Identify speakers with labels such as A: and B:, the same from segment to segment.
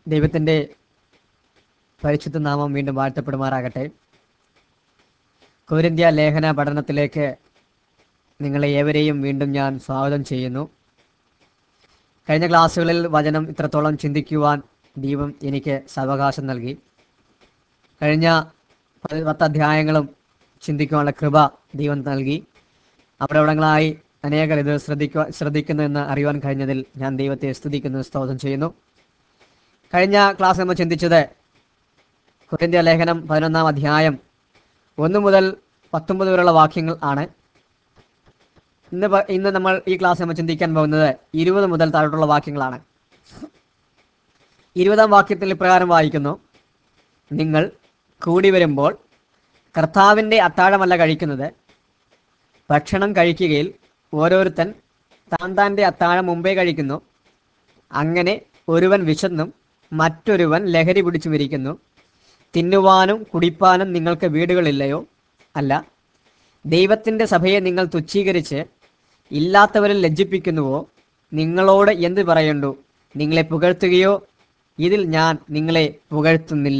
A: ദൈവത്തിൻ്റെ പരിശുദ്ധ നാമം വീണ്ടും വാഴ്ത്തപ്പെടുമാറാകട്ടെ കോരിന്ത്യ ലേഖന പഠനത്തിലേക്ക് നിങ്ങളെ ഏവരെയും വീണ്ടും ഞാൻ സ്വാഗതം ചെയ്യുന്നു കഴിഞ്ഞ ക്ലാസ്സുകളിൽ വചനം ഇത്രത്തോളം ചിന്തിക്കുവാൻ ദൈവം എനിക്ക് സാവകാശം നൽകി കഴിഞ്ഞ പത്ത് പത്ത് അധ്യായങ്ങളും ചിന്തിക്കുവാനുള്ള കൃപ ദൈവം നൽകി അവിടങ്ങളായി അനേകർ ഇത് ശ്രദ്ധിക്കുക ശ്രദ്ധിക്കുന്നു എന്ന് അറിയുവാൻ കഴിഞ്ഞതിൽ ഞാൻ ദൈവത്തെ സ്തുതിക്കുന്നു സ്തോത്രം ചെയ്യുന്നു കഴിഞ്ഞ ക്ലാസ് നമ്മൾ ചിന്തിച്ചത് കൊരിന്ത്യ ലേഖനം പതിനൊന്നാം അധ്യായം ഒന്ന് മുതൽ പത്തൊമ്പത് വരെയുള്ള വാക്യങ്ങൾ ആണ് ഇന്ന് പ- ഇന്ന് നമ്മൾ ഈ ക്ലാസ് നമ്മൾ ചിന്തിക്കാൻ പോകുന്നത് ഇരുപത് മുതൽ താഴോട്ടുള്ള വാക്യങ്ങളാണ് ഇരുപതാം വാക്യത്തിൽ ഇപ്രകാരം വായിക്കുന്നു നിങ്ങൾ കൂടി വരുമ്പോൾ കർത്താവിൻ്റെ അത്താഴമല്ല കഴിക്കുന്നത് ഭക്ഷണം കഴിക്കുകയിൽ ഓരോരുത്തൻ താൻ താൻ്റെ അത്താഴം മുമ്പേ കഴിക്കുന്നു അങ്ങനെ ഒരുവൻ വിശന്നും മറ്റൊരുവൻ ലഹരി പിടിച്ചു ഇരിക്കുന്നു തിന്നുവാനും കുടിപ്പാനും നിങ്ങൾക്ക് വീടുകളില്ലയോ അല്ല ദൈവത്തിൻ്റെ സഭയെ നിങ്ങൾ തുച്ഛീകരിച്ച് ഇല്ലാത്തവരിൽ ലജ്ജിപ്പിക്കുന്നുവോ നിങ്ങളോട് എന്ത് പറയണ്ടു നിങ്ങളെ പുകഴ്ത്തുകയോ ഇതിൽ ഞാൻ നിങ്ങളെ പുകഴ്ത്തുന്നില്ല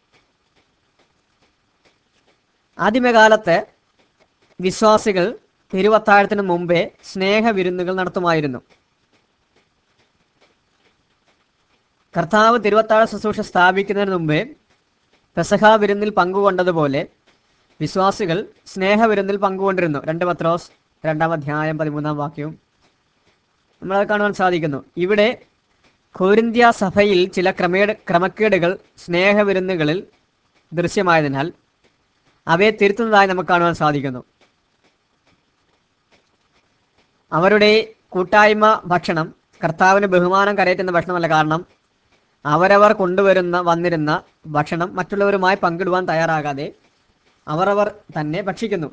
A: ആദ്യമകാലത്ത് വിശ്വാസികൾ തിരുവത്താഴത്തിന് മുമ്പേ സ്നേഹവിരുന്നുകൾ നടത്തുമായിരുന്നു കർത്താവ് തിരുവത്താഴ ശുശ്രൂഷ സ്ഥാപിക്കുന്നതിന് മുമ്പേ പെസഹ വിരുന്നിൽ പങ്കുകൊണ്ടതുപോലെ വിശ്വാസികൾ സ്നേഹവിരുന്നിൽ പങ്കുകൊണ്ടിരുന്നു രണ്ട് പത്രോസ് രണ്ടാം അധ്യായം പതിമൂന്നാം വാക്യവും നമ്മളത് കാണുവാൻ സാധിക്കുന്നു ഇവിടെ കോരിന്ത്യ സഭയിൽ ചില ക്രമേട് ക്രമക്കേടുകൾ സ്നേഹവിരുന്നുകളിൽ ദൃശ്യമായതിനാൽ അവയെ തിരുത്തുന്നതായി നമുക്ക് കാണുവാൻ സാധിക്കുന്നു അവരുടെ കൂട്ടായ്മ ഭക്ഷണം കർത്താവിന് ബഹുമാനം കരയറ്റുന്ന ഭക്ഷണമല്ല കാരണം അവരവർ കൊണ്ടുവരുന്ന വന്നിരുന്ന ഭക്ഷണം മറ്റുള്ളവരുമായി പങ്കിടുവാൻ തയ്യാറാകാതെ അവരവർ തന്നെ ഭക്ഷിക്കുന്നു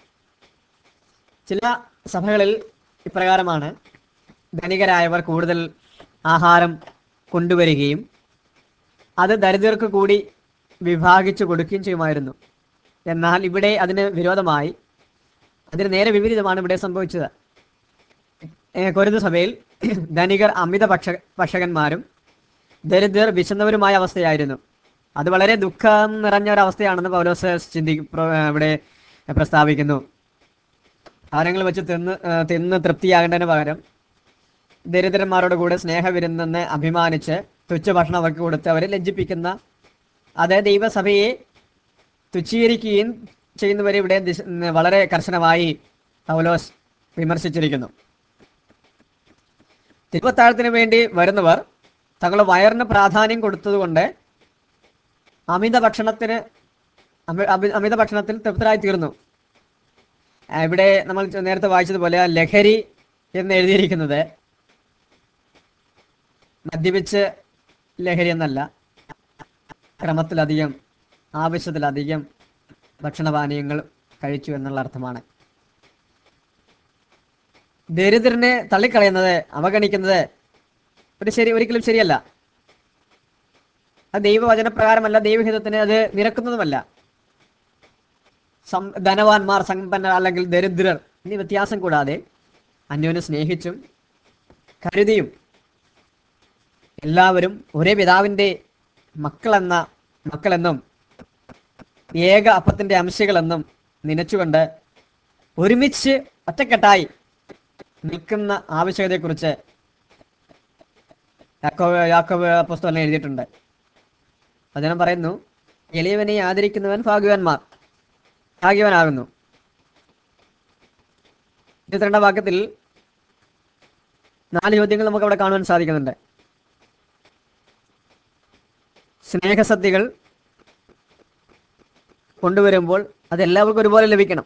A: ചില സഭകളിൽ ഇപ്രകാരമാണ് ധനികരായവർ കൂടുതൽ ആഹാരം കൊണ്ടുവരികയും അത് ദരിദ്രർക്ക് കൂടി വിഭാഗിച്ചു കൊടുക്കുകയും ചെയ്യുമായിരുന്നു എന്നാൽ ഇവിടെ അതിന് വിരോധമായി അതിന് നേരെ വിപരീതമാണ് ഇവിടെ സംഭവിച്ചത് ഏഹ് കൊരിന്ത സഭയിൽ ധനികർ അമിത ഭക്ഷ ഭക്ഷകന്മാരും ദരിദ്രർ വിശന്നവരുമായ അവസ്ഥയായിരുന്നു അത് വളരെ ദുഃഖം നിറഞ്ഞ ഒരു അവസ്ഥയാണെന്ന് പൗലോസ് ചിന്തി പ്ര- ഇവിടെ പ്രസ്താവിക്കുന്നു ആരെങ്കിലും വെച്ച് തിന്ന് ഏഹ് തിന്ന് തൃപ്തിയാകേണ്ടതിന് പകരം ദരിദ്രന്മാരോട് കൂടെ സ്നേഹവിരുന്നെന്ന് അഭിമാനിച്ച് തുച്ഛഭക്ഷണം അവർക്ക് കൊടുത്ത് അവരെ ലജ്ജിപ്പിക്കുന്ന അത് ദൈവസഭയെ തുച്ഛീകരിക്കുകയും ചെയ്യുന്നവരെ ഇവിടെ ദിശ- വളരെ കർശനമായി പൗലോസ് വിമർശിച്ചിരിക്കുന്നു തിരുവത്താഴത്തിന് വേണ്ടി വരുന്നവർ തങ്ങളുടെ വയറിന് പ്രാധാന്യം കൊടുത്തതുകൊണ്ട് അമിത ഭക്ഷണത്തിന് അമി- അമി- അമിത ഭക്ഷണത്തിൽ തൃപ്തരായി തീർന്നു ആ, ഇവിടെ നമ്മൾ ചെ- നേരത്തെ വായിച്ചതുപോലെ ആ ലഹരി എന്ന് എഴുതിയിരിക്കുന്നത് മദ്യപിച്ച് ലഹരി എന്നല്ല ക്രമത്തിലധികം ആവശ്യത്തിലധികം ഭക്ഷണപാനീയങ്ങൾ കഴിച്ചു എന്നുള്ള അർത്ഥമാണ് ദരിദ്രനെ തള്ളിക്കളയുന്നത് അവഗണിക്കുന്നത് ഒരു ശരി ഒരിക്കലും ശരിയല്ല അത് ദൈവവചനപ്രകാരമല്ല ദൈവഹിതത്തിന് അത് നിരക്കുന്നതുമല്ല സം ധനവാന്മാർ സമ്പന്നർ അല്ലെങ്കിൽ ദരിദ്രർ എന്നീ വ്യത്യാസം കൂടാതെ അന്യോന്യം സ്നേഹിച്ചും കരുതിയും എല്ലാവരും ഒരേ പിതാവിൻ്റെ മക്കളെന്ന മക്കളെന്നും ഏക അപ്പത്തിൻ്റെ അംശങ്ങളെന്നും നനച്ചുകൊണ്ട് ഒരുമിച്ച് ഒറ്റക്കെട്ടായി നിൽക്കുന്ന ആവശ്യകതയെക്കുറിച്ച് യാക്കോബ് യാക്കോബ് പുസ്തകം എഴുതിയിട്ടുണ്ട് വചനം പറയുന്നു എളിയവനെ ആദരിക്കുന്നവൻ ഭാഗ്യവാന്മാർ ഭാഗ്യവാനാകുന്നു ഇരുപത്തിരണ്ടാം വാക്യത്തിൽ നാല് ചോദ്യങ്ങൾ നമുക്ക് അവിടെ കാണുവാൻ സാധിക്കുന്നുണ്ട് സ്നേഹസദ്യകൾ കൊണ്ടുവരുമ്പോൾ അത് എല്ലാവർക്കും ഒരുപോലെ ലഭിക്കണം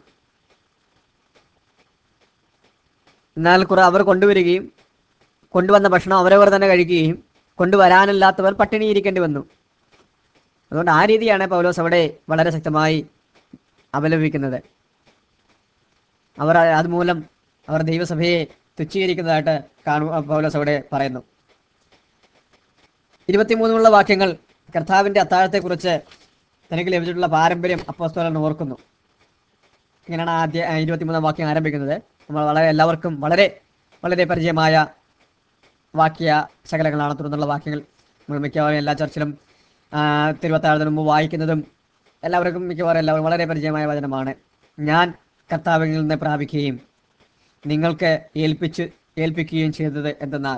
A: എന്നാൽ കുറെ അവർ കൊണ്ടുവരികയും കൊണ്ടുവന്ന ഭക്ഷണം അവരവർ തന്നെ കഴിക്കുകയും കൊണ്ടുവരാനില്ലാത്തവർ പട്ടിണിയിരിക്കേണ്ടി വന്നു അതുകൊണ്ട് ആ രീതിയാണ് പൗലോസ് അവിടെ വളരെ ശക്തമായി അപലപിക്കുന്നത് അവർ അ- അതുമൂലം അവർ ദൈവസഭയെ തുച്ഛീകരിക്കുന്നതായിട്ട് കാണു പൗലോസ് അവിടെ പറയുന്നു ഇരുപത്തിമൂന്നുള്ള വാക്യങ്ങൾ കർത്താവിൻ്റെ അത്താഴത്തെക്കുറിച്ച് തനിക്ക് ലഭിച്ചിട്ടുള്ള പാരമ്പര്യം അപ്പോസ്തലൻ ഓർക്കുന്നു ഇങ്ങനെയാണ് ആദ്യ ആ, ഇരുപത്തിമൂന്നാം വാക്യം ആരംഭിക്കുന്നത് നമ്മൾ വളരെ എല്ലാവർക്കും വളരെ വളരെ പരിചയമായ വാക്യ ശകലങ്ങളാണ് തുടർന്നുള്ള വാക്യങ്ങൾ നമ്മൾ മിക്കവാറും എല്ലാ ചർച്ചിലും ആ, തിരുവത്താഴത്തിന് മുമ്പ് വായിക്കുന്നതും എല്ലാവർക്കും മിക്കവാറും എല്ലാവരും വളരെ പരിചയമായ വചനമാണ് ഞാൻ കർത്താവിൽ നിന്ന് പ്രാപിക്കുകയും നിങ്ങൾക്ക് ഏൽപ്പിച്ച് ഏൽപ്പിക്കുകയും ചെയ്തത് എന്തെന്നാൽ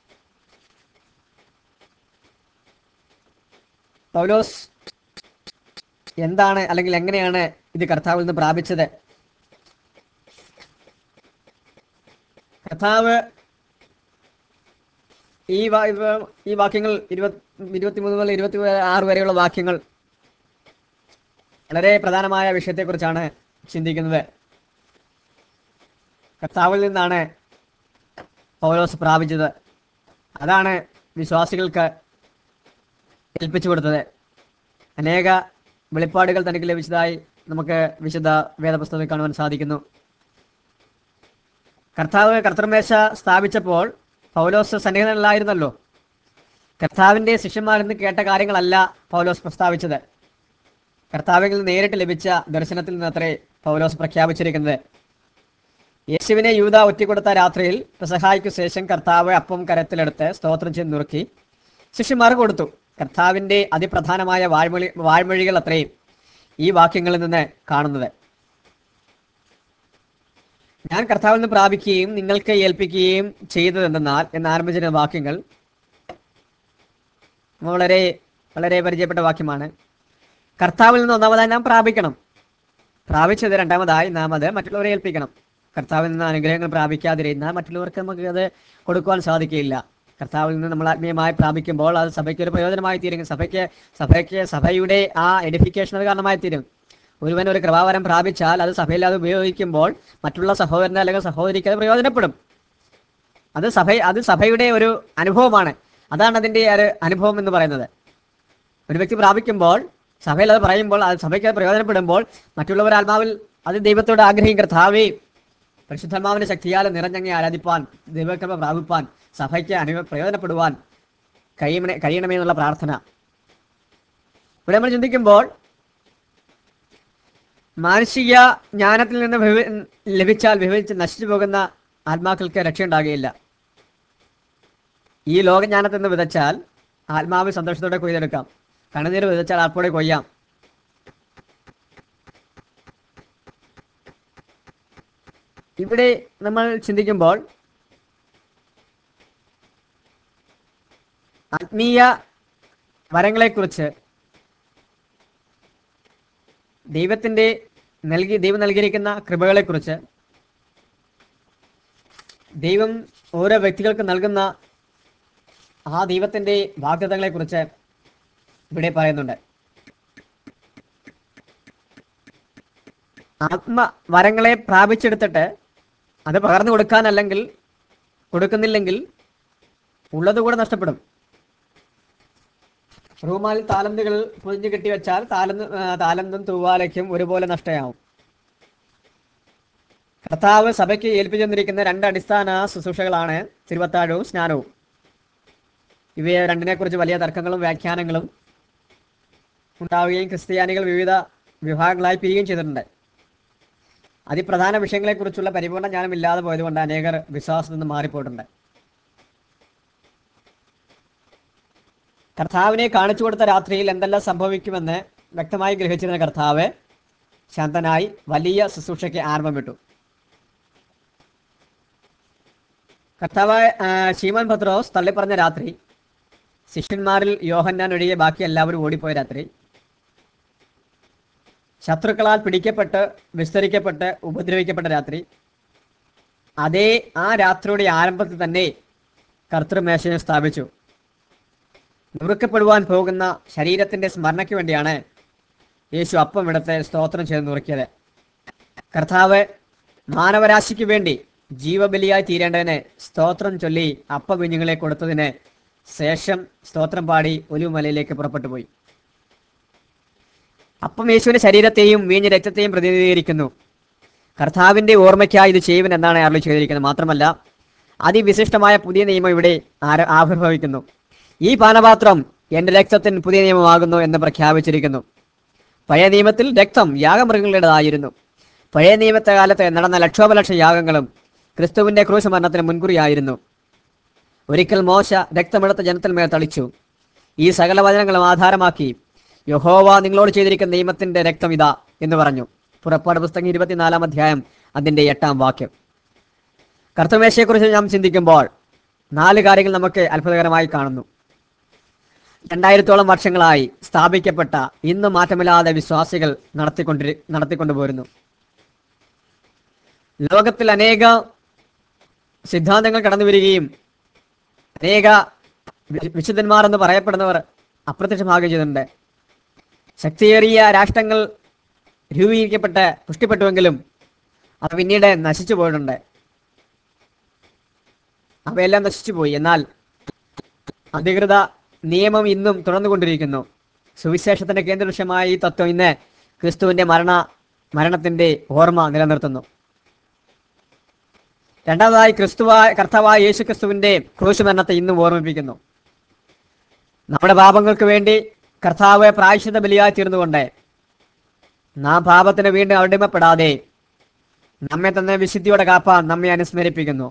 A: പൗലോസ് എന്താണ് അല്ലെങ്കിൽ എങ്ങനെയാണ് ഇത് കർത്താവിൽ നിന്ന് പ്രാപിച്ചത് കർത്താവ് ഈ വാ- ഇവ- ഈ വാക്യങ്ങൾ ഇരുപത് ഇരുപത്തിമൂന്ന് മുതൽ ഇരുപത്തി ആറ് വരെയുള്ള വാക്യങ്ങൾ വളരെ പ്രധാനമായ വിഷയത്തെക്കുറിച്ചാണ് ചിന്തിക്കുന്നത് കർത്താവിൽ നിന്നാണ് പൗലോസ് പ്രാപിച്ചത് അതാണ് വിശ്വാസികൾക്ക് ഏൽപ്പിച്ചു കൊടുത്തത് അനേക വെളിപ്പാടുകൾ തനിക്ക് ലഭിച്ചതായി നമുക്ക് വിശുദ്ധ വേദപുസ്തകത്തിൽ കാണുവാൻ സാധിക്കുന്നു കർത്താവ് കർത്തൃമേശ സ്ഥാപിച്ചപ്പോൾ പൗലോസ് സന്നിഹിതനല്ലായിരുന്നല്ലോ കർത്താവിന്റെ ശിഷ്യന്മാരെന്ന് കേട്ട കാര്യങ്ങളല്ല പൗലോസ് പ്രസ്താവിച്ചത് കർത്താവിൽ നിന്ന് നേരിട്ട് ലഭിച്ച ദർശനത്തിൽ നിന്നത്രേ പൗലോസ് പ്രഖ്യാപിച്ചിരിക്കുന്നത് യേശുവിനെ യൂത ഒറ്റിക്കൊടുത്ത രാത്രിയിൽ പെസഹായ്ക്കു ശേഷം കർത്താവ് അപ്പം കരത്തിലെടുത്ത് സ്തോത്രം ചെയ്ത് നുറുക്കി ശിഷ്യന്മാർക്ക് കൊടുത്തു കർത്താവിന്റെ അതിപ്രധാനമായ വാഴ്മൊഴി വാഴ്മൊഴികൾ അത്രയും ഈ വാക്യങ്ങളിൽ നിന്ന് കാണുന്നത് ഞാൻ കർത്താവിൽ നിന്ന് പ്രാപിക്കുകയും നിങ്ങൾക്ക് ഏൽപ്പിക്കുകയും ചെയ്തതെന്നാൽ എന്ന് ആരംഭിച്ചിരുന്ന വാക്യങ്ങൾ വളരെ വളരെ പരിചയപ്പെട്ട വാക്യമാണ് കർത്താവിൽ നിന്ന് ഒന്നാമതായി നാം പ്രാപിക്കണം പ്രാപിച്ചത് രണ്ടാമതായി നാം അത് മറ്റുള്ളവരെ ഏൽപ്പിക്കണം കർത്താവിൽ നിന്ന് അനുഗ്രഹങ്ങൾ പ്രാപിക്കാതിരുന്നാൽ മറ്റുള്ളവർക്ക് നമുക്ക് അത് കൊടുക്കുവാൻ സാധിക്കില്ല കർത്താവിൽ നിന്ന് നമ്മൾ ആത്മീയമായി പ്രാപിക്കുമ്പോൾ അത് സഭയ്ക്ക് ഒരു പ്രയോജനമായി തീരും സഭയ്ക്ക് സഭയ്ക്ക് സഭയുടെ ആ എഡിഫിക്കേഷൻ ഒരു കാരണമായി തീരും ഒരുവൻ ഒരു കൃപാവരം പ്രാപിച്ചാൽ അത് സഭയിൽ അത് ഉപയോഗിക്കുമ്പോൾ മറ്റുള്ള സഹോദരന് അല്ലെങ്കിൽ സഹോദരിക്ക് അത് പ്രയോജനപ്പെടും അത് സഭ അത് സഭയുടെ ഒരു അനുഭവമാണ് അതാണ് അതിൻ്റെ ഒരു അനുഭവം എന്ന് പറയുന്നത് ഒരു വ്യക്തി പ്രാപിക്കുമ്പോൾ സഭയിൽ അത് പറയുമ്പോൾ അത് സഭയ്ക്ക് അത് പ്രയോജനപ്പെടുമ്പോൾ മറ്റുള്ളവർ ആത്മാവിൽ അത് ദൈവത്തോട് ആഗ്രഹിക്കും കർത്താവേ പരിശുദ്ധാത്മാവിന്റെ ശക്തിയാൽ നിറഞ്ഞങ്ങി ആരാധിപ്പാൻ ദൈവകൃപ പ്രാപിപ്പാൻ സഭയ്ക്ക് അനു പ്രയോജനപ്പെടുവാൻ കഴിയണേ കഴിയണമേ എന്നുള്ള പ്രാർത്ഥന ഇവിടെ നമ്മൾ ചിന്തിക്കുമ്പോൾ മാനസിക ജ്ഞാനത്തിൽ നിന്ന് വിഭ- ലഭിച്ചാൽ വിഭജിച്ച് നശിച്ചു പോകുന്ന ആത്മാക്കൾക്ക് രക്ഷയുണ്ടാകുകയില്ല ഈ ലോകജ്ഞാനത്തിൽ നിന്ന് വിതച്ചാൽ ആത്മാവ് സന്തോഷത്തോടെ കൊയ്തെടുക്കാം കണ്ണുനീര് വിതച്ചാൽ ആർപ്പോടെ കൊയ്യാം ഇവിടെ നമ്മൾ ചിന്തിക്കുമ്പോൾ ആത്മീയ വരങ്ങളെക്കുറിച്ച് ദൈവത്തിൻ്റെ നൽകി ദൈവം നൽകിയിരിക്കുന്ന കൃപകളെക്കുറിച്ച് ദൈവം ഓരോ വ്യക്തികൾക്ക് നൽകുന്ന ആ ദൈവത്തിൻ്റെ വാഗ്ദത്തങ്ങളെക്കുറിച്ച് ഇവിടെ പറയുന്നുണ്ട് ആത്മ വരങ്ങളെ പ്രാപിച്ചെടുത്തിട്ട് അത് പകർന്നു കൊടുക്കാനല്ലെങ്കിൽ കൊടുക്കുന്നില്ലെങ്കിൽ ഉള്ളത് കൂടെ നഷ്ടപ്പെടും റൂമാൽ താലന്തുകൾ പൊതിഞ്ഞു കെട്ടി വെച്ചാൽ താലന്ത് ആ, താലന്തും തൂവാലയ്ക്കും ഒരുപോലെ നഷ്ടമാവും കർത്താവ് സഭയ്ക്ക് ഏൽപ്പിച്ചു തന്നിരിക്കുന്ന രണ്ട് അടിസ്ഥാന ശുശ്രൂഷകളാണ് തിരുവത്താഴവും സ്നാനവും ഇവയെ രണ്ടിനെക്കുറിച്ച് വലിയ തർക്കങ്ങളും വ്യാഖ്യാനങ്ങളും ഉണ്ടാവുകയും ക്രിസ്ത്യാനികൾ വിവിധ വിഭാഗങ്ങളായി പിരിയുകയും ചെയ്തിട്ടുണ്ട് അതിപ്രധാന വിഷയങ്ങളെക്കുറിച്ചുള്ള പരിപൂർണ്ണ ജ്ഞാനം ഇല്ലാതെ പോയതുകൊണ്ട് അനേകർ വിശ്വാസത്തിൽ നിന്ന് മാറിപ്പോയിട്ടുണ്ട് കർത്താവിനെ കാണിച്ചു കൊടുത്ത രാത്രിയിൽ എന്തെല്ലാം സംഭവിക്കുമെന്ന് വ്യക്തമായി ഗ്രഹിച്ചിരുന്ന കർത്താവ് ശാന്തനായി വലിയ ശുശ്രൂഷയ്ക്ക് ആരംഭമിട്ടു കർത്താവ് ആ, ശീമോൻ പത്രോസ് തള്ളിപ്പറഞ്ഞ രാത്രി ശിഷ്യന്മാരിൽ യോഹന്നാൻ ഒഴികെ ബാക്കി എല്ലാവരും ഓടിപ്പോയ രാത്രി ശത്രുക്കളാൽ പിടിക്കപ്പെട്ട് വിസ്തരിക്കപ്പെട്ട് ഉപദ്രവിക്കപ്പെട്ട രാത്രി അതേ ആ രാത്രിയുടെ ആരംഭത്തിൽ തന്നെ കർത്തൃമേശയെ സ്ഥാപിച്ചു നുറുക്കപ്പെടുവാൻ പോകുന്ന ശരീരത്തിന്റെ സ്മരണയ്ക്ക് വേണ്ടിയാണ് യേശു അപ്പം എടുത്ത് സ്തോത്രം ചെയ്ത് നുറുക്കിയത് കർത്താവ് മാനവരാശിക്ക് വേണ്ടി ജീവബലിയായി തീരേണ്ടതിന് സ്തോത്രം ചൊല്ലി അപ്പവിഞ്ഞുങ്ങളെ കൊടുത്തതിന് ശേഷം സ്തോത്രം പാടി ഒലിവുമലയിലേക്ക് പുറപ്പെട്ടു പോയി അപ്പം യേശുവിന്റെ ശരീരത്തെയും വീഞ്ഞ രക്തത്തെയും പ്രതിനിധീകരിക്കുന്നു കർത്താവിന്റെ ഓർമ്മയ്ക്കായി ഇത് ചെയ്യുവൻ എന്നാണ് അരുളി ചെയ്തിരിക്കുന്നത് മാത്രമല്ല അതിവിശിഷ്ടമായ പുതിയ നിയമം ഇവിടെ ആര- ആവിർഭവിക്കുന്നു ഈ പാനപാത്രം എന്റെ രക്തത്തിന് പുതിയ നിയമമാകുന്നു എന്ന് പ്രഖ്യാപിച്ചിരിക്കുന്നു പഴയ നിയമത്തിൽ രക്തം യാഗമൃഗങ്ങളുടേതായിരുന്നു പഴയ നിയമത്തെ കാലത്ത് നടന്ന ലക്ഷോപലക്ഷം യാഗങ്ങളും ക്രിസ്തുവിന്റെ ക്രൂശ് മരണത്തിന് മുൻകുറിയായിരുന്നു ഒരിക്കൽ മോശ രക്തമെടുത്ത ജനത്തിന്മേൽ തളിച്ചു ഈ സകല വചനങ്ങളും ആധാരമാക്കി യഹോവ നിങ്ങളോട് ചെയ്തിരിക്കുന്ന നിയമത്തിന്റെ രക്തം ഇതാ എന്ന് പറഞ്ഞു പുറപ്പാട് പുസ്തകം ഇരുപത്തിനാലാം അധ്യായം അതിന്റെ എട്ടാം വാക്യം കർത്തമേശയെക്കുറിച്ച് നാം ചിന്തിക്കുമ്പോൾ നാല് കാര്യങ്ങൾ നമുക്ക് അത്ഭുതകരമായി കാണുന്നു രണ്ടായിരത്തോളം വർഷങ്ങളായി സ്ഥാപിക്കപ്പെട്ട ഇന്ന് മാറ്റമില്ലാതെ വിശ്വാസികൾ നടത്തിക്കൊണ്ടിരി നടത്തിക്കൊണ്ടുപോരുന്നു ലോകത്തിൽ അനേക സിദ്ധാന്തങ്ങൾ കടന്നു വരികയും അനേക വി- വിശുദ്ധന്മാർ എന്ന് പറയപ്പെടുന്നവർ അപ്രത്യക്ഷമാകുകയും ചെയ്തിട്ടുണ്ട് ശക്തിയേറിയ രാഷ്ട്രങ്ങൾ രൂപീകരിക്കപ്പെട്ട് പുഷ്ടിപ്പെട്ടുവെങ്കിലും അത് പിന്നീട് നശിച്ചു പോയിട്ടുണ്ട് അവയെല്ലാം നശിച്ചു പോയി എന്നാൽ അധികൃത നിയമം ഇന്നും തുടർന്നുകൊണ്ടിരിക്കുന്നു സുവിശേഷത്തിന്റെ കേന്ദ്ര ലക്ഷ്യമായ ഈ തത്വം ഇന്ന് ക്രിസ്തുവിന്റെ മരണ മരണത്തിന്റെ ഓർമ്മ നിലനിർത്തുന്നു രണ്ടാമതായി ക്രിസ്തുവായ കർത്താവായ യേശു ക്രിസ്തുവിന്റെ ക്രൂശ് മരണത്തെ ഇന്നും ഓർമ്മിപ്പിക്കുന്നു നമ്മുടെ പാപങ്ങൾക്ക് വേണ്ടി കർത്താവ് പ്രായശ്ചിത്ത ബലിയായി തീർന്നുകൊണ്ട് നാം പാപത്തിന് വീണ്ടും അടിമപ്പെടാതെ നമ്മെ തന്നെ വിശുദ്ധിയോടെ കാപ്പാൻ നമ്മെ അനുസ്മരിപ്പിക്കുന്നു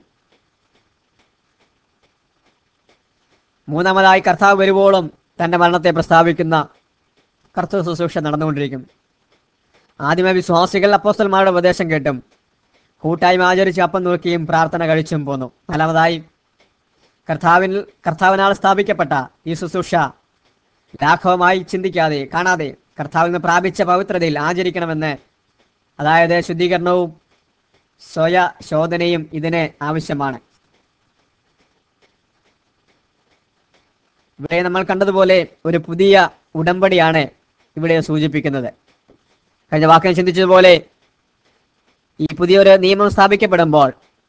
A: മൂന്നാമതായി കർത്താവ് വരുവോളം തന്റെ മരണത്തെ പ്രസ്താവിക്കുന്ന കർത്തൃ ശുശ്രൂഷ നടന്നുകൊണ്ടിരിക്കും ആദ്യമേ വിശ്വാസികൾ അപ്പോസ്തലന്മാരുടെ ഉപദേശം കേട്ടും കൂട്ടായ്മ ആചരിച്ച് അപ്പം നോക്കിയും പ്രാർത്ഥന കഴിച്ചും പോന്നു നാലാമതായി കർത്താവിൽ കർത്താവിനാൽ സ്ഥാപിക്കപ്പെട്ട ഈ ശുശ്രൂഷ ലാഘവമായി ചിന്തിക്കാതെ കാണാതെ കർത്താവിൽ നിന്ന് പ്രാപിച്ച പവിത്രതയിൽ ആചരിക്കണമെന്ന് അതായത് ശുദ്ധീകരണവും സ്വയ ശോധനയും ഇതിന് ആവശ്യമാണ് ഇവിടെ നമ്മൾ കണ്ടതുപോലെ ഒരു പുതിയ ഉടമ്പടിയാണ് ഇവിടെ സൂചിപ്പിക്കുന്നത് കഴിഞ്ഞ വാക്കിനെ ചിന്തിച്ചതുപോലെ ഈ പുതിയൊരു നിയമം സ്ഥാപിക്കപ്പെടുമ്പോൾ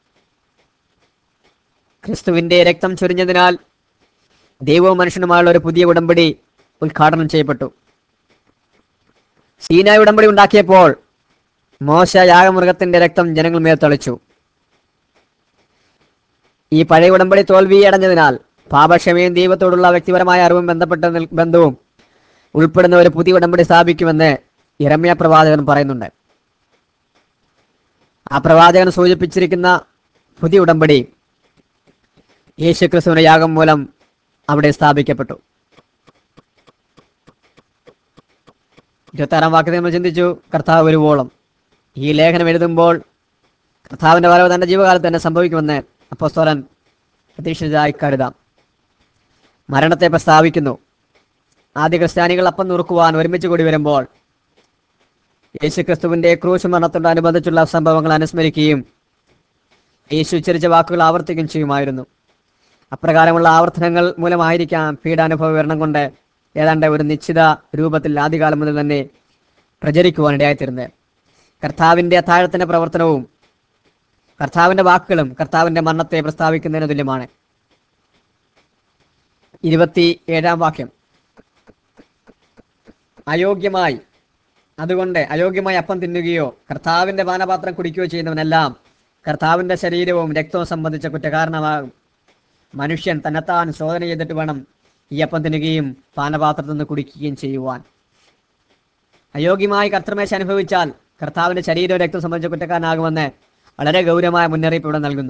A: ക്രിസ്തുവിന്റെ രക്തം ചൊരിഞ്ഞതിനാൽ ദൈവവും മനുഷ്യനുമായുള്ള ഒരു പുതിയ ഉടമ്പടി ഉദ്ഘാടനം ചെയ്യപ്പെട്ടു സീനായ ഉടമ്പടി ഉണ്ടാക്കിയപ്പോൾ മോശ യാഗമൃഗത്തിന്റെ രക്തം ജനങ്ങൾ മേൽ തളിച്ചു ഈ പഴയ ഉടമ്പടി തോൽവി അടഞ്ഞതിനാൽ പാപക്ഷമയും ദൈവത്തോടുള്ള വ്യക്തിപരമായ അറിവും ബന്ധപ്പെട്ട നിൽ- ബന്ധവും ഉൾപ്പെടുന്ന ഒരു പുതിയ ഉടമ്പടി സ്ഥാപിക്കുമെന്ന് ഇരമ്യ പ്രവാചകൻ പറയുന്നുണ്ട് ആ പ്രവാചകൻ സൂചിപ്പിച്ചിരിക്കുന്ന പുതിയ ഉടമ്പടി യേശു ക്രിസ്തുവിന്റെ യാഗം മൂലം അവിടെ സ്ഥാപിക്കപ്പെട്ടു ഇരുപത്താറാം വാക്യത്തിൽ നമ്മൾ ചിന്തിച്ചു കർത്താവ് വരുവോളം ഈ ലേഖനം എഴുതുമ്പോൾ കർത്താവിന്റെ വരവ് തന്റെ ജീവകാലത്ത് തന്നെ സംഭവിക്കുമെന്ന് അപ്പോസ്തോലൻ പ്രതീക്ഷിച്ചതായി കരുതാം മരണത്തെ പ്രസ്താവിക്കുന്നു ആദ്യ ക്രിസ്ത്യാനികൾ അപ്പം നുറുക്കുവാൻ ഒരുമിച്ച് കൂടി വരുമ്പോൾ യേശു ക്രിസ്തുവിന്റെ ക്രൂശ് മരണത്തോടനുബന്ധിച്ചുള്ള സംഭവങ്ങൾ അനുസ്മരിക്കുകയും യേശു ഉച്ചരിച്ച വാക്കുകൾ ആവർത്തിക്കുകയും ചെയ്യുമായിരുന്നു അപ്രകാരമുള്ള ആവർത്തനങ്ങൾ മൂലമായിരിക്കാം പീഡാനുഭവ വിവരണം കൊണ്ട് ഏതാണ്ട് ഒരു നിശ്ചിത രൂപത്തിൽ ആദ്യകാലം മുതൽ തന്നെ പ്രചരിക്കുവാൻ ഇടയായിത്തീരുന്നത് കർത്താവിന്റെ അത്താഴത്തിന്റെ പ്രവർത്തനവും കർത്താവിന്റെ വാക്കുകളും കർത്താവിന്റെ മരണത്തെ പ്രസ്താവിക്കുന്നതിന് തുല്യമാണ് ഇരുപത്തി ഏഴാം വാക്യം അയോഗ്യമായി അതുകൊണ്ട് അയോഗ്യമായി അപ്പം തിന്നുകയോ കർത്താവിന്റെ പാനപാത്രം കുടിക്കുകയോ ചെയ്യുന്നവനെല്ലാം കർത്താവിന്റെ ശരീരവും രക്തവും സംബന്ധിച്ച കുറ്റകാരണമാകും മനുഷ്യൻ തന്നെത്താൻ ശോധന ചെയ്തിട്ട് വേണം ഈ അപ്പം തിന്നുകയും പാനപാത്രത്തിൽ നിന്ന് കുടിക്കുകയും ചെയ്യുവാൻ അയോഗ്യമായി കർത്തമേശ അനുഭവിച്ചാൽ കർത്താവിന്റെ ശരീരവും രക്തം സംബന്ധിച്ച കുറ്റക്കാരനാകുമെന്ന് വളരെ ഗൗരവമായ മുന്നറിയിപ്പ് ഇവിടെ നൽകുന്നു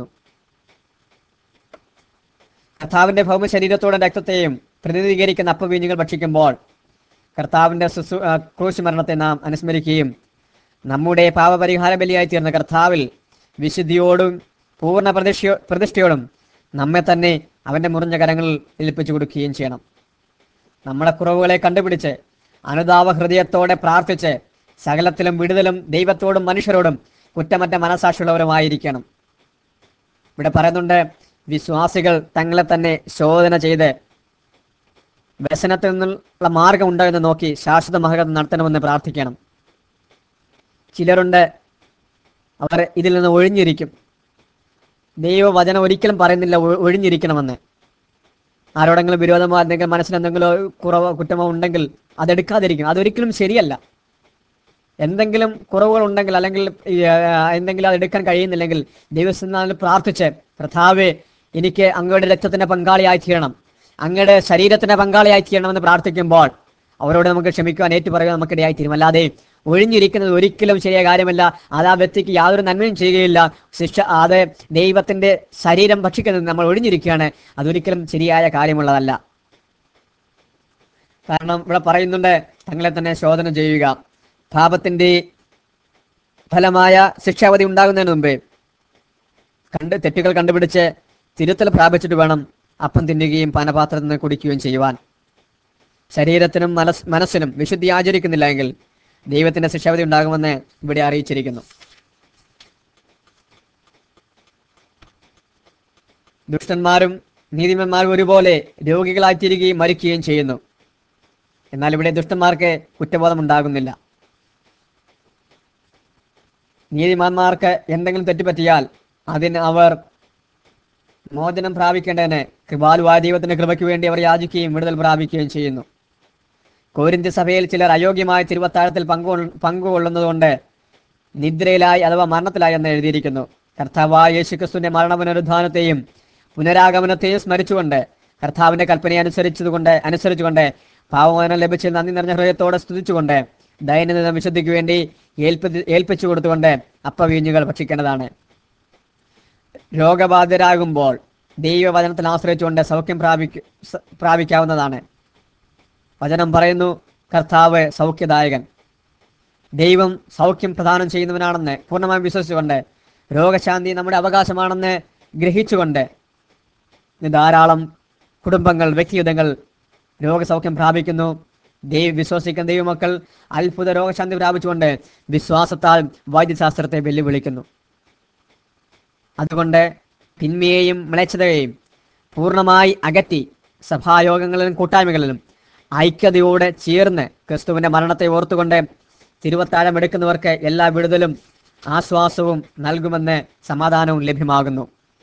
A: കർത്താവിന്റെ ഭൗമ ശരീരത്തോടെ രക്തത്തെയും പ്രതിനിധീകരിക്കുന്ന അപ്പവീഞ്ഞുകൾ ഭക്ഷിക്കുമ്പോൾ കർത്താവിന്റെ ശുശ്രൂ ആ, ക്രൂശ് മരണത്തെ നാം അനുസ്മരിക്കുകയും നമ്മുടെ പാപപരിഹാര ബലിയായി തീർന്ന കർത്താവിൽ വിശുദ്ധിയോടും പൂർണ്ണ പ്രതിഷ്ഠ പ്രതിഷ്ഠയോടും നമ്മെ തന്നെ അവന്റെ മുറിഞ്ഞ കരങ്ങളിൽ ഏൽപ്പിച്ചു കൊടുക്കുകയും ചെയ്യണം നമ്മുടെ കുറവുകളെ കണ്ടുപിടിച്ച് അനുതാപ ഹൃദയത്തോടെ പ്രാർത്ഥിച്ച് സകലത്തിലും വിടുതലും ദൈവത്തോടും മനുഷ്യരോടും കുറ്റമറ്റ മനസാക്ഷിയുള്ളവരുമായിരിക്കണം ഇവിടെ പറയുന്നുണ്ട് വിശ്വാസികൾ തങ്ങളെ തന്നെ ശോധന ചെയ്ത് വ്യസനത്തിൽ നിന്നുള്ള മാർഗം ഉണ്ടോ എന്ന് നോക്കി ശാശ്വത മഹകം നടത്തണമെന്ന് പ്രാർത്ഥിക്കണം ചിലരുണ്ട് അവർ ഇതിൽ നിന്ന് ഒഴിഞ്ഞിരിക്കും ദൈവവചനം ഒരിക്കലും പറയുന്നില്ല ഒ- ഒഴിഞ്ഞിരിക്കണമെന്ന് ആരോടെങ്കിലും വിരോധമോ എന്തെങ്കിലും മനസ്സിൽ എന്തെങ്കിലും കുറവോ കുറ്റമോ ഉണ്ടെങ്കിൽ അതെടുക്കാതിരിക്കും അതൊരിക്കലും ശരിയല്ല എന്തെങ്കിലും കുറവുകൾ ഉണ്ടെങ്കിൽ അല്ലെങ്കിൽ ഈ, ആ, എന്തെങ്കിലും അത് എടുക്കാൻ കഴിയുന്നില്ലെങ്കിൽ ദൈവസ്ഥാനിൽ പ്രാർത്ഥിച്ച് കർത്താവേ എനിക്ക് അങ്ങയുടെ രക്തത്തിന്റെ പങ്കാളിയായി തീരണം അങ്ങയുടെ ശരീരത്തിന്റെ പങ്കാളിയായി തീരണമെന്ന് പ്രാർത്ഥിക്കുമ്പോൾ അവരോട് നമുക്ക് ക്ഷമിക്കുവാൻ ഏറ്റു പറയുക നമുക്കിടയായി തീരും അല്ലാതെ ഒഴിഞ്ഞിരിക്കുന്നത് ഒരിക്കലും ശരിയായ കാര്യമല്ല അത് ആ വ്യക്തിക്ക് യാതൊരു നന്മയും ചെയ്യുകയില്ല ശിക്ഷ അത് ദൈവത്തിന്റെ ശരീരം ഭക്ഷിക്കുന്നത് നമ്മൾ ഒഴിഞ്ഞിരിക്കുകയാണ് അതൊരിക്കലും ശരിയായ കാര്യമുള്ളതല്ല കാരണം ഇവിടെ പറയുന്നുണ്ട് തങ്ങളെ തന്നെ ശോധന ചെയ്യുക പാപത്തിന്റെ ഫലമായ ശിക്ഷാവധി ഉണ്ടാകുന്നതിന് മുമ്പേ കണ്ട് തെറ്റുകൾ കണ്ടുപിടിച്ച് തിരുത്തൽ പ്രാപിച്ചിട്ട് വേണം അപ്പം തിന്നുകയും പാനപാത്രത്തിൽ നിന്ന് കുടിക്കുകയും ചെയ്യുവാൻ ശരീരത്തിനും മനസ് മനസ്സിനും വിശുദ്ധി ആചരിക്കുന്നില്ല എങ്കിൽ ദൈവത്തിന്റെ ശിക്ഷാവധി ഉണ്ടാകുമെന്ന് ഇവിടെ അറിയിച്ചിരിക്കുന്നു ദുഷ്ടന്മാരും നീതിമന്മാരും ഒരുപോലെ രോഗികളായിത്തീരുകയും മരിക്കുകയും ചെയ്യുന്നു എന്നാൽ ഇവിടെ ദുഷ്ടന്മാർക്ക് കുറ്റബോധം ഉണ്ടാകുന്നില്ല നീതിമാന്മാർക്ക് എന്തെങ്കിലും തെറ്റുപറ്റിയാൽ അതിന് അവർ മോചനം പ്രാപിക്കേണ്ടതിന് കൃപാലുവായ ദൈവത്തിന്റെ കൃപയ്ക്ക് വേണ്ടി അവർ യാചിക്കുകയും വിടുതൽ പ്രാപിക്കുകയും ചെയ്യുന്നു കോരിന്ത്യ സഭയിൽ ചിലർ അയോഗ്യമായ തിരുവത്താഴത്തിൽ പങ്കു പങ്കുകൊള്ളുന്നതുകൊണ്ട് നിദ്രയിലായി അഥവാ മരണത്തിലായി എന്ന് എഴുതിയിരിക്കുന്നു കർത്താവായ യേശുക്രിസ്തുവിന്റെ മരണ പുനരുദ്ധാനത്തെയും പുനരാഗമനത്തെയും സ്മരിച്ചുകൊണ്ട് കർത്താവിന്റെ കൽപ്പനയെ അനുസരിച്ചതുകൊണ്ട് അനുസരിച്ചുകൊണ്ട് പാവമോചനം ലഭിച്ച നന്ദി നിറഞ്ഞ ഹൃദയത്തോടെ സ്തുതിച്ചുകൊണ്ട് ദൈനംദിന വിശുദ്ധിക്ക് വേണ്ടി ഏൽപ്പി ഏൽപ്പിച്ചു കൊടുത്തുകൊണ്ട് അപ്പവീഞ്ഞുകൾ ഭക്ഷിക്കേണ്ടതാണ് രോഗബാധിതരാകുമ്പോൾ ദൈവവചനത്തിൽ ആശ്രയിച്ചുകൊണ്ട് സൗഖ്യം പ്രാപിക്ക സ- പ്രാപിക്കാവുന്നതാണ് വചനം പറയുന്നു കർത്താവ് സൗഖ്യദായകൻ ദൈവം സൗഖ്യം പ്രദാനം ചെയ്യുന്നവനാണെന്ന് പൂർണ്ണമായും വിശ്വസിച്ചുകൊണ്ട് രോഗശാന്തി നമ്മുടെ അവകാശമാണെന്ന് ഗ്രഹിച്ചുകൊണ്ട് ഇന്ന് ധാരാളം കുടുംബങ്ങൾ വ്യക്തിഗതങ്ങൾ രോഗസൗഖ്യം പ്രാപിക്കുന്നു ദൈവ വിശ്വസിക്കുന്ന ദൈവമക്കൾ അത്ഭുത രോഗശാന്തി പ്രാപിച്ചുകൊണ്ട് വിശ്വാസത്താൽ വൈദ്യശാസ്ത്രത്തെ വെല്ലുവിളിക്കുന്നു അതുകൊണ്ട് തിന്മയെയും മ്ലേച്ഛതയെയും പൂർണ്ണമായി അകറ്റി സഭായോഗങ്ങളിലും കൂട്ടായ്മകളിലും ഐക്യതയോടെ ചേർന്ന് ക്രിസ്തുവിന്റെ മരണത്തെ ഓർത്തുകൊണ്ട് തിരുവത്താഴം എടുക്കുന്നവർക്ക് എല്ലാ വിടുതലും ആശ്വാസവും നൽകുമെന്ന് സമാധാനവും ലഭ്യമാകുന്നു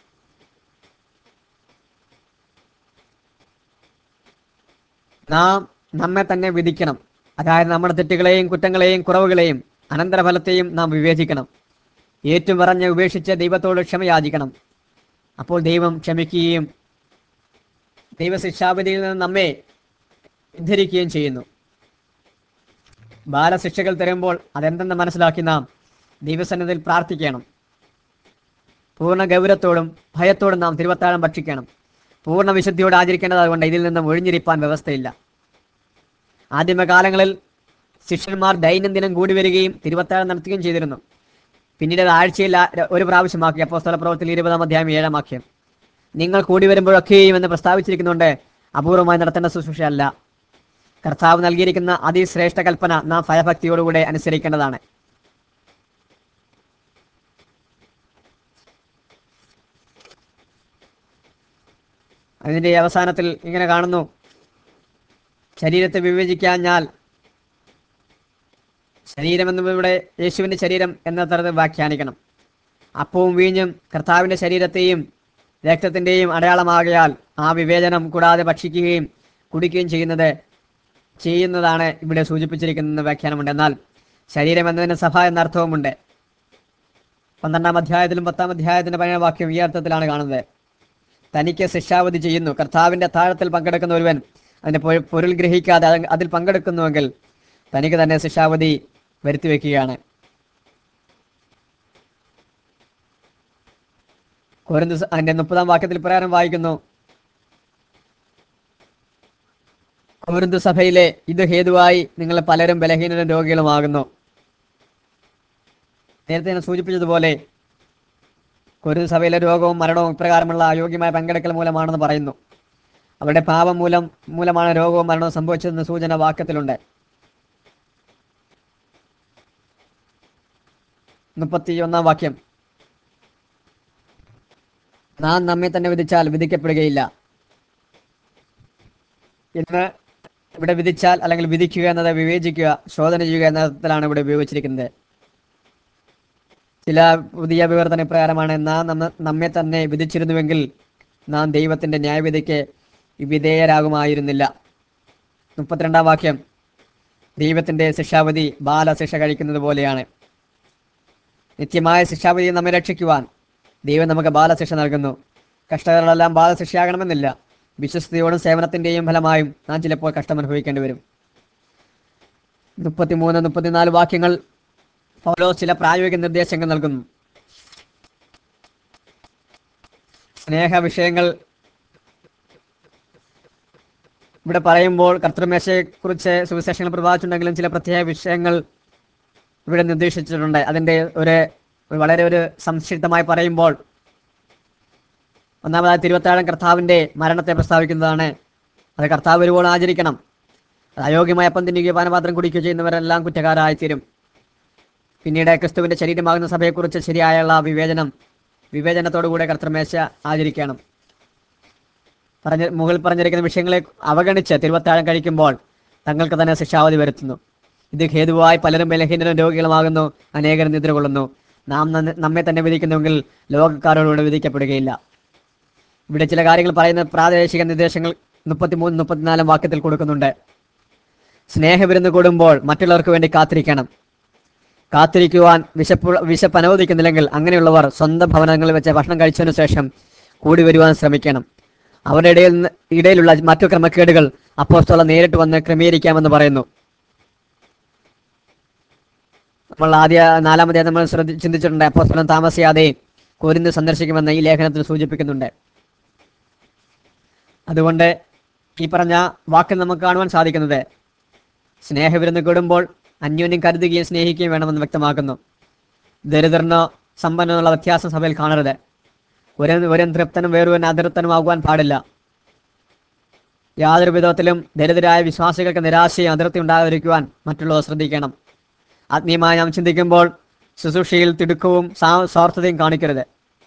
A: നാം നമ്മെ തന്നെ വിധിക്കണം അതായത് നമ്മുടെ തെറ്റുകളെയും കുറ്റങ്ങളെയും കുറവുകളെയും അനന്തരഫലത്തെയും നാം വിവേചിക്കണം ഏറ്റവും പറഞ്ഞ് ഉപേക്ഷിച്ച് ദൈവത്തോട് ക്ഷമയാചിക്കണം അപ്പോൾ ദൈവം ക്ഷമിക്കുകയും ദൈവശിക്ഷാപതിയിൽ നിന്ന് നമ്മെ ഉദ്ധരിക്കുകയും ചെയ്യുന്നു ബാലശിക്ഷകൾ തരുമ്പോൾ അതെന്തെന്ന് മനസ്സിലാക്കി നാം ദൈവസന്നിധിയിൽ പ്രാർത്ഥിക്കണം പൂർണ്ണ ഗൗരവത്തോടും ഭയത്തോടും നാം തിരുവത്താഴം ഭക്ഷിക്കണം പൂർണ്ണ വിശുദ്ധിയോട് ആചരിക്കേണ്ടത് അതുകൊണ്ട് ഇതിൽ നിന്നും ഒഴിഞ്ഞിരിപ്പാൻ വ്യവസ്ഥയില്ല ആദ്യമകാലങ്ങളിൽ ശിഷ്യന്മാർ ദൈനംദിനം കൂടി വരികയും തിരുവത്താഴം നടത്തുകയും ചെയ്തിരുന്നു പിന്നീട് അത് ആഴ്ചയിൽ ആ- ഒരു പ്രാവശ്യമാക്കി അപ്പോൾ സ്ഥലപ്രവർത്തിയിൽ ഇരുപതാം അധ്യായം ഏഴാം വാക്യം നിങ്ങൾ കൂടി വരുമ്പോഴൊക്കെയും എന്ന് പ്രസ്താവിച്ചിരിക്കുന്നുണ്ട് അപൂർവമായി നടത്തേണ്ട ശുശ്രൂഷ അല്ല കർത്താവ് നൽകിയിരിക്കുന്ന അതിശ്രേഷ്ഠ കൽപ്പന നാം ഭയഭക്തിയോടുകൂടെ അനുസരിക്കേണ്ടതാണ് അതിന്റെ അവസാനത്തിൽ ഇങ്ങനെ കാണുന്നു ശരീരത്തെ വിവേചിക്കാഞ്ഞാൽ ശരീരം എന്നും ഇവിടെ യേശുവിന്റെ ശരീരം എന്ന തരത്തിൽ വ്യാഖ്യാനിക്കണം അപ്പവും വീഞ്ഞും കർത്താവിന്റെ ശരീരത്തെയും രക്തത്തിന്റെയും അടയാളമാകയാൽ ആ വിവേചനം കൂടാതെ ഭക്ഷിക്കുകയും കുടിക്കുകയും ചെയ്യുന്നത് ചെയ്യുന്നതാണ് ഇവിടെ സൂചിപ്പിച്ചിരിക്കുന്ന വ്യാഖ്യാനമുണ്ട് എന്നാൽ ശരീരം എന്നതിന് സഭ എന്ന അർത്ഥവുമുണ്ട് പന്ത്രണ്ടാം അധ്യായത്തിലും പത്താം അധ്യായത്തിന്റെ പഴയ വാക്യം ഈ അർത്ഥത്തിലാണ് കാണുന്നത് തനിക്ക് ശിക്ഷാവധി ചെയ്യുന്നു കർത്താവിന്റെ താഴത്തിൽ പങ്കെടുക്കുന്ന ഒരുവൻ അതിന്റെ പൊ- പൊരുൾ ഗ്രഹിക്കാതെ അത് അതിൽ പങ്കെടുക്കുന്നുവെങ്കിൽ തനിക്ക് തന്നെ ശിക്ഷാവധി വരുത്തി വെക്കുകയാണ് കോരിന്ത് സ- അതിന്റെ മുപ്പതാം വാക്യത്തിൽ പ്രകാരം വായിക്കുന്നു കോരിന്ത് സഭയിലെ ഇത് ഹേതുവായി നിങ്ങൾ പലരും ബലഹീനരും രോഗികളുമാകുന്നു നേരത്തെ ഞാൻ സൂചിപ്പിച്ചതുപോലെ കൊരിന്ത് സഭയിലെ രോഗവും മരണവും ഇപ്രകാരമുള്ള അയോഗ്യമായ പങ്കെടുക്കൽ മൂലമാണെന്ന് പറയുന്നു അവരുടെ പാപം മൂലം മൂലമാണ് രോഗവും മരണവും സംഭവിച്ചതെന്ന് സൂചന വാക്യത്തിലുണ്ട് മുപ്പത്തി ഒന്നാം വാക്യം നാം നമ്മെ തന്നെ വിധിച്ചാൽ വിധിക്കപ്പെടുകയില്ല ഇന്ന് ഇവിടെ വിധിച്ചാൽ അല്ലെങ്കിൽ വിധിക്കുക എന്നത് വിവേചിക്കുക ശോധന ചെയ്യുക എന്ന അർത്ഥത്തിലാണ് ഇവിടെ ഉപയോഗിച്ചിരിക്കുന്നത് ചില പുതിയ വിവർത്തന പ്രകാരമാണ് നാം നമ്മ നമ്മെ തന്നെ വിധിച്ചിരുന്നുവെങ്കിൽ നാം ദൈവത്തിന്റെ ന്യായവിധിക്ക് വിധേയരാകുമായിരുന്നില്ല മുപ്പത്തിരണ്ടാം വാക്യം ദൈവത്തിന്റെ ശിക്ഷാവധി ബാലശിക്ഷ കഴിക്കുന്നത് പോലെയാണ് നിത്യമായ ശിക്ഷാവധി നമ്മെ രക്ഷിക്കുവാൻ ദൈവം നമുക്ക് ബാലശിക്ഷ നൽകുന്നു കഷ്ടതകളെല്ലാം ബാലശിക്ഷയാകണമെന്നില്ല വിശ്വസ്തയോടും സേവനത്തിന്റെയും ഫലമായും നാം ചിലപ്പോൾ കഷ്ടം അനുഭവിക്കേണ്ടി വരും മുപ്പത്തിമൂന്ന് മുപ്പത്തിനാല് വാക്യങ്ങൾ പൗലോസ് ചില പ്രായോഗിക നിർദ്ദേശങ്ങൾ നൽകുന്നു സ്നേഹ വിഷയങ്ങൾ ഇവിടെ പറയുമ്പോൾ കർത്തൃമേശയെക്കുറിച്ച് സുവിശേഷങ്ങൾ പ്രവാചിച്ചിട്ടുണ്ടെങ്കിലും ചില പ്രത്യേക വിഷയങ്ങൾ ഇവിടെ നിർദ്ദേശിച്ചിട്ടുണ്ട് അതിൻ്റെ ഒരു ഒരു വളരെ ഒരു സംക്ഷിപ്തമായി പറയുമ്പോൾ ഒന്നാമതായി തിരുവത്താഴം കർത്താവിൻ്റെ മരണത്തെ പ്രസ്താവിക്കുന്നതാണ് അത് കർത്താവ് വരുമ്പോൾ ആചരിക്കണം അത് അയോഗ്യമായ അപ്പം തിന്നുകയോ പാനപാത്രം കുടിക്കുകയോ ചെയ്യുന്നവരെല്ലാം കുറ്റക്കാരായിത്തീരും പിന്നീട് ക്രിസ്തുവിൻ്റെ ശരീരമാകുന്ന സഭയെക്കുറിച്ച് ശരിയായുള്ള വിവേചനം വിവേചനത്തോടുകൂടെ കർത്തൃമേശ ആചരിക്കണം പറഞ്ഞ മുകളിൽ പറഞ്ഞിരിക്കുന്ന വിഷയങ്ങളെ അവഗണിച്ച് തിരുവത്താഴം കഴിക്കുമ്പോൾ തങ്ങൾക്ക് തന്നെ ശിക്ഷാവധി വരുത്തുന്നു ഇത് ഹേതുവായി പലരും ബലഹീനരും രോഗികളുമാകുന്നു അനേകരും നിദ്ര കൊള്ളുന്നു നാം നന്ന- നമ്മെ തന്നെ വിധിക്കുന്നുവെങ്കിൽ ലോകക്കാരോടുകൂടെ വിധിക്കപ്പെടുകയില്ല ഇവിടെ ചില കാര്യങ്ങൾ പറയുന്ന പ്രാദേശിക നിർദ്ദേശങ്ങൾ മുപ്പത്തിമൂന്ന് മുപ്പത്തിനാലാം വാക്യത്തിൽ കൊടുക്കുന്നുണ്ട് സ്നേഹവിരുന്ന് കൂടുമ്പോൾ മറ്റുള്ളവർക്ക് വേണ്ടി കാത്തിരിക്കണം കാത്തിരിക്കുവാൻ വിശപ്പ് വിശപ്പ് അനുവദിക്കുന്നില്ലെങ്കിൽ അങ്ങനെയുള്ളവർ സ്വന്തം ഭവനങ്ങളിൽ വെച്ച് ഭക്ഷണം കഴിച്ചതിനു ശേഷം കൂടി വരുവാൻ ശ്രമിക്കണം അവരുടെ ഇടയിൽ നിന്ന് ഇടയിലുള്ള മറ്റു ക്രമക്കേടുകൾ അപ്പോസ്തലൻ നേരിട്ട് വന്ന് ക്രമീകരിക്കാമെന്ന് പറയുന്നു നമ്മൾ ആദ്യ നാലാമതേ നമ്മൾ ശ്രദ്ധി ചിന്തിച്ചിട്ടുണ്ട് അപ്പോസ്തലൻ താമസിയാതെ കോരിന്ന് സന്ദർശിക്കുമെന്ന് ഈ ലേഖനത്തിൽ സൂചിപ്പിക്കുന്നുണ്ട് അതുകൊണ്ട് ഈ പറഞ്ഞ വാക്ക് നമുക്ക് കാണുവാൻ സാധിക്കുന്നത് സ്നേഹവിരുന്ന് കൂടുമ്പോൾ അന്യോന്യം കരുതുകയും സ്നേഹിക്കുകയും വേണമെന്ന് വ്യക്തമാക്കുന്നു ദരിദ്രനോ സമ്പന്നോ എന്നുള്ള വ്യത്യാസം സഭയിൽ കാണരുത് ഒരു ഒരു തൃപ്തനും വേറൊരു അതൃപ്തനുമാകുവാൻ പാടില്ല യാതൊരു വിധത്തിലും ദരിദ്രരായ വിശ്വാസികൾക്ക് നിരാശയും അതിർത്തി ഉണ്ടാകാതിരിക്കുവാൻ മറ്റുള്ളവർ ശ്രദ്ധിക്കണം ആത്മീയമായി നാം ചിന്തിക്കുമ്പോൾ ശുശ്രൂഷയിൽ തിടുക്കവും സാ- സ്വാർത്ഥതയും കാണിക്കരുത്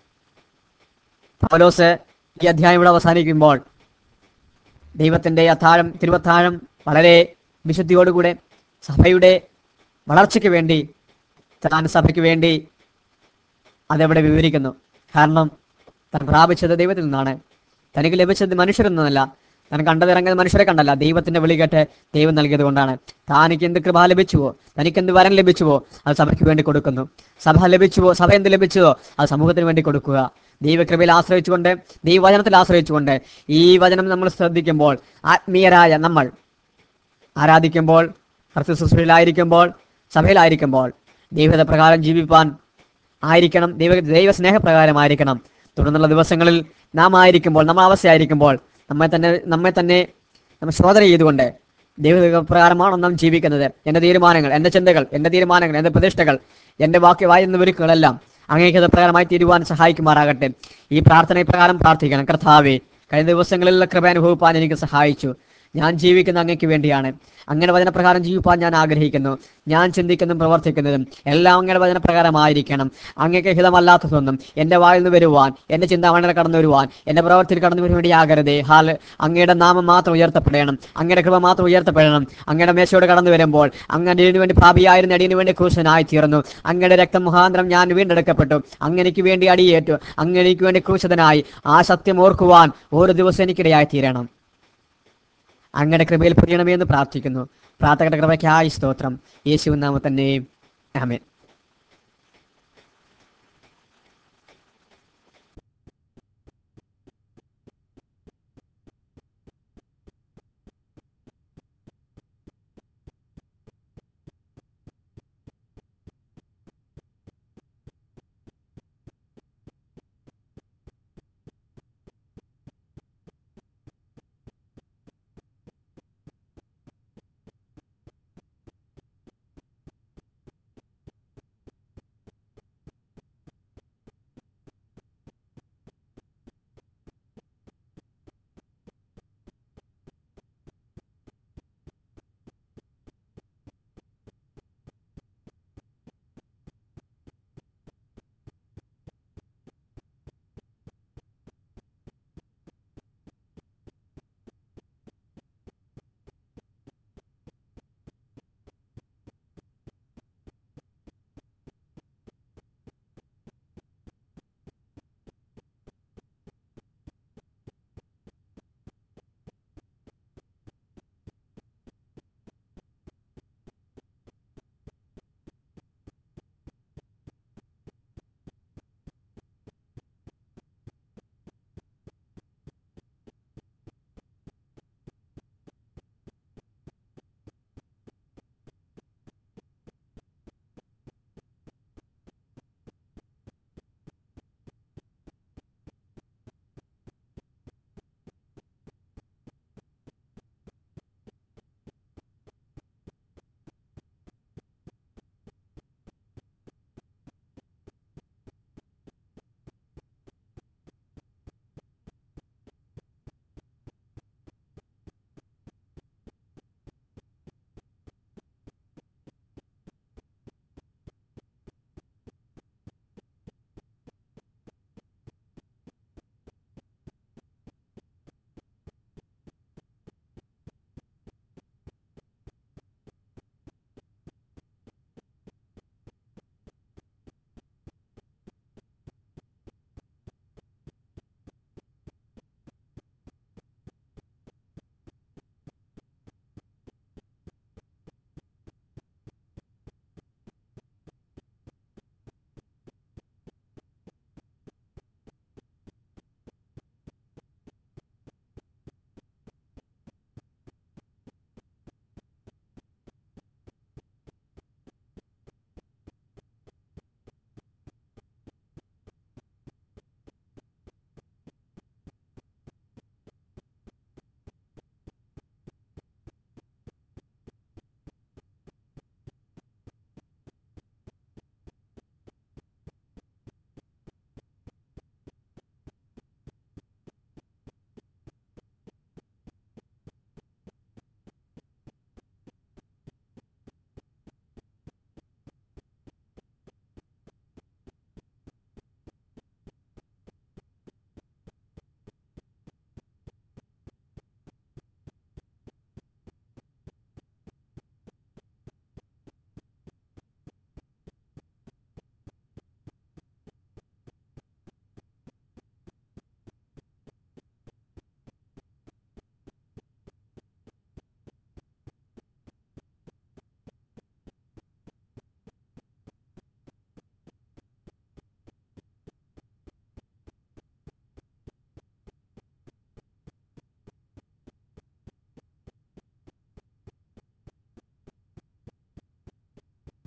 A: പൗലോസ് ഈ അധ്യായം ഇവിടെ അവസാനിക്കുമ്പോൾ ദൈവത്തിൻ്റെ അത്താഴം തിരുവത്താഴം വളരെ വിശുദ്ധിയോടുകൂടെ സഭയുടെ വളർച്ചയ്ക്ക് വേണ്ടി താൻ സഭയ്ക്ക് വേണ്ടി അതെവിടെ വിവരിക്കുന്നു കാരണം താൻ പ്രാപിച്ചത് ദൈവത്തിൽ നിന്നാണ് തനിക്ക് ലഭിച്ചത് മനുഷ്യരിൽ നിന്നല്ല താൻ കണ്ടതിറങ്ങിയത് മനുഷ്യരെ കണ്ടല്ല ദൈവത്തിന്റെ വിളി കേട്ട് ദൈവം നൽകിയത് കൊണ്ടാണ് താനിക്ക് എന്ത് കൃപ ലഭിച്ചുവോ തനിക്ക് എന്ത് വരം ലഭിച്ചുവോ അത് സഭയ്ക്ക് വേണ്ടി കൊടുക്കുന്നു സഭ ലഭിച്ചുവോ സഭ എന്ത് ലഭിച്ചുവോ അത് സമൂഹത്തിന് വേണ്ടി കൊടുക്കുക ദൈവകൃപയിൽ ആശ്രയിച്ചുകൊണ്ട് ദൈവവചനത്തിൽ ആശ്രയിച്ചുകൊണ്ട് ഈ വചനം നമ്മൾ ശ്രദ്ധിക്കുമ്പോൾ ആത്മീയരായ നമ്മൾ ആരാധിക്കുമ്പോൾ കർത്തൃശുശ്രൂഷയിലായിരിക്കുമ്പോൾ സഭയിലായിരിക്കുമ്പോൾ ദൈവത പ്രകാരം ജീവിപ്പാൻ ആയിരിക്കണം ദൈവ ദൈവ സ്നേഹപ്രകാരമായിരിക്കണം തുടർന്നുള്ള ദിവസങ്ങളിൽ നാം ആയിരിക്കുമ്പോൾ നമ്മൾ അവസ്ഥയായിരിക്കുമ്പോൾ നമ്മെ തന്നെ നമ്മെ തന്നെ നമ്മൾ ശോധന ചെയ്തുകൊണ്ട് ദൈവ പ്രകാരമാണോ നാം ജീവിക്കുന്നത് എൻ്റെ തീരുമാനങ്ങൾ എൻ്റെ ചിന്തകൾ എൻ്റെ തീരുമാനങ്ങൾ എൻ്റെ പ്രതിഷ്ഠകൾ എൻ്റെ വാക്യ വായുന്ന ഒരുക്കുകളെല്ലാം അങ്ങേക്കത് പ്രകാരമായി തീരുവാൻ സഹായിക്കുമാറാകട്ടെ ഈ പ്രാർത്ഥന പ്രകാരം പ്രാർത്ഥിക്കണം കർത്താവേ കഴിഞ്ഞ ദിവസങ്ങളിലുള്ള കൃപ അനുഭവിപ്പാൻ എനിക്ക് സഹായിച്ചു ഞാൻ ജീവിക്കുന്ന അങ്ങയ്ക്ക് വേണ്ടിയാണ് അങ്ങനെ വചനപ്രകാരം ജീവിപ്പാൻ ഞാൻ ആഗ്രഹിക്കുന്നു ഞാൻ ചിന്തിക്കുന്നതും പ്രവർത്തിക്കുന്നതും എല്ലാം അങ്ങയുടെ വചനപ്രകാരമായിരിക്കണം അങ്ങയ്ക്ക് ഹിതമല്ലാത്തതൊന്നും എൻ്റെ വായിൽ നിന്ന് വരുവാൻ എൻ്റെ ചിന്താമണികൾ കടന്നു വരുവാൻ എൻ്റെ പ്രവർത്തിയിൽ കടന്നു വരുവാൻ വേണ്ടിയാകരുതേ ഹാൽ അങ്ങയുടെ നാമം മാത്രം ഉയർത്തപ്പെടണം അങ്ങയുടെ കൃപ മാത്രം ഉയർത്തപ്പെടണം അങ്ങയുടെ മേശയോട് കടന്നു വരുമ്പോൾ അങ്ങയുടെ വേണ്ടി പാപിയായിരുന്ന അടിയന് വേണ്ടി ക്രൂശനായി തീർന്നു അങ്ങയുടെ രക്തം മുഖാന്തരം ഞാൻ വീണ്ടെടുക്കപ്പെട്ടു അങ്ങനെക്ക് വേണ്ടി അടിയേറ്റു അങ്ങനെക്ക് വേണ്ടി ക്രൂശിതനായി ആ സത്യം ഓർക്കുവാൻ ഓരോ ദിവസം എനിക്കിടയായി തീരണം അങ്ങയുടെ കൃപയിൽ പൊരിയണമേ എന്ന് പ്രാർത്ഥിക്കുന്നു പ്രാർത്ഥകരുടെ കൃപയ്ക്കായി സ്തോത്രം യേശുവിൻ നാമത്തന്നെ ആമേൻ